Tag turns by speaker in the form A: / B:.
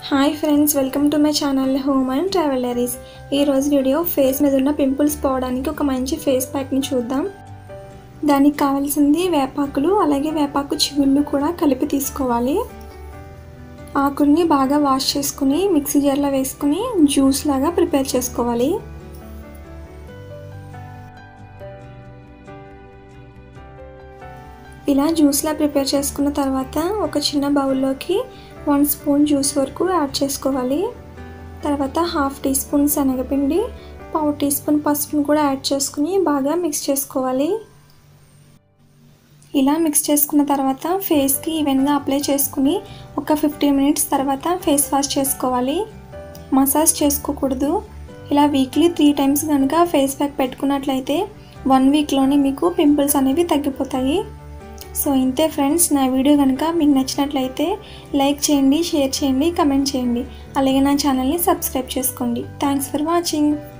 A: hi friends welcome to my channel home and Travelaries ఈరోజు video face మీద ఉన్న pimples పోవడానికి ఒక మంచి ఫేస్ ప్యాక్ని చూద్దాం దానికి కావాల్సింది వేపాకులు అలాగే వేపాకు చిగుళ్ళు కూడా కలిపి తీసుకోవాలి ఆకుల్ని బాగా వాష్ చేసుకుని మిక్సీ జార్లో వేసుకుని జ్యూస్ లాగా ప్రిపేర్ చేసుకోవాలి ఇలా జ్యూస్లా ప్రిపేర్ చేసుకున్న తర్వాత ఒక చిన్న బౌల్లోకి వన్ స్పూన్ జ్యూస్ వరకు యాడ్ చేసుకోవాలి తర్వాత హాఫ్ టీ స్పూన్ శనగపిండి పావు టీ స్పూన్ పసుపును కూడా యాడ్ చేసుకుని బాగా మిక్స్ చేసుకోవాలి ఇలా మిక్స్ చేసుకున్న తర్వాత ఫేస్కి ఈవెన్గా అప్లై చేసుకుని ఒక ఫిఫ్టీన్ మినిట్స్ తర్వాత ఫేస్ వాష్ చేసుకోవాలి మసాజ్ చేసుకోకూడదు ఇలా వీక్లీ త్రీ టైమ్స్ కనుక ఫేస్ ప్యాక్ పెట్టుకున్నట్లయితే వన్ వీక్లోనే మీకు పింపుల్స్ అనేవి తగ్గిపోతాయి సో ఇంతే ఫ్రెండ్స్ నా వీడియో కనుక మీకు నచ్చినట్లయితే లైక్ చేయండి షేర్ చేయండి కమెంట్ చేయండి అలాగే నా ఛానల్ని సబ్స్క్రైబ్ చేసుకోండి థ్యాంక్స్ ఫర్ వాచింగ్